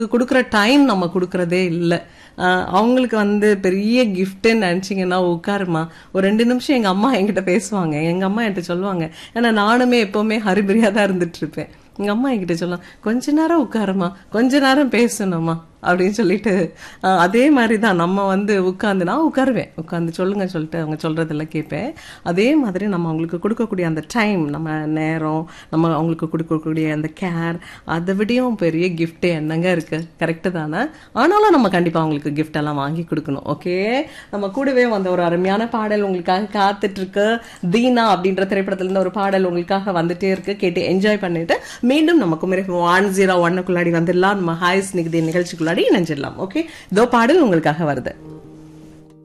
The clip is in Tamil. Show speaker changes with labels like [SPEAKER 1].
[SPEAKER 1] கொடுக்குற டைம் நம்ம கொடுக்கறதே இல்லை அவங்களுக்கு வந்து பெரிய கிஃப்ட்டுன்னு நினச்சிங்கன்னா உட்காருமா ஒரு ரெண்டு நிமிஷம் எங்கள் அம்மா என்கிட்ட பேசுவாங்க எங்கள் அம்மா என்கிட்ட சொல்லுவாங்க ஏன்னா நானுமே எப்போவுமே ஹரிபரியாக தான் இருந்துட்டு இருப்பேன் எங்கள் அம்மா என்கிட்ட சொல்லலாம் கொஞ்ச நேரம் உட்காருமா கொஞ்ச நேரம் பேசணுமா அப்படின்னு சொல்லிட்டு அஹ், அதே மாதிரி தான் நம்ம வந்து உட்காந்து நான் உட்காருவேன் உட்காந்து சொல்லுங்க சொல்லிட்டு அவங்க சொல்றதெல்லாம் கேட்பேன் அதே மாதிரி நம்ம அவங்களுக்கு கொடுக்கக்கூடிய அந்த டைம் நம்ம நேரம் நம்ம அவங்களுக்கு கொடுக்கக்கூடிய அந்த கேர் அதை விடையும் பெரிய gift என்னங்க இருக்கு கரெக்டு தானே ஆனாலும் நம்ம கண்டிப்பாக அவங்களுக்கு gift எல்லாம் வாங்கி கொடுக்கணும் ஓகே நம்ம கூடவே வந்த ஒரு அருமையான பாடல் உங்களுக்காக காத்துட்டு இருக்கு தீனா அப்படின்ற திரைப்படத்துல இருந்து ஒரு பாடல் உங்களுக்காக வந்துட்டே இருக்கு கேட்டு என்ஜாய் பண்ணிட்டு மீண்டும் நம்ம குமரி ஒன் ஜீரோ ஒன்னுக்குள்ளாடி வந்துடலாம் நம்ம ஹாய்ஸ் நிகழ்ச்சி நிகழ்ச்சிக்குள்ளாடி இணைஞ்சிடலாம் ஓகே இதோ பாடல் உங்களுக்காக வருது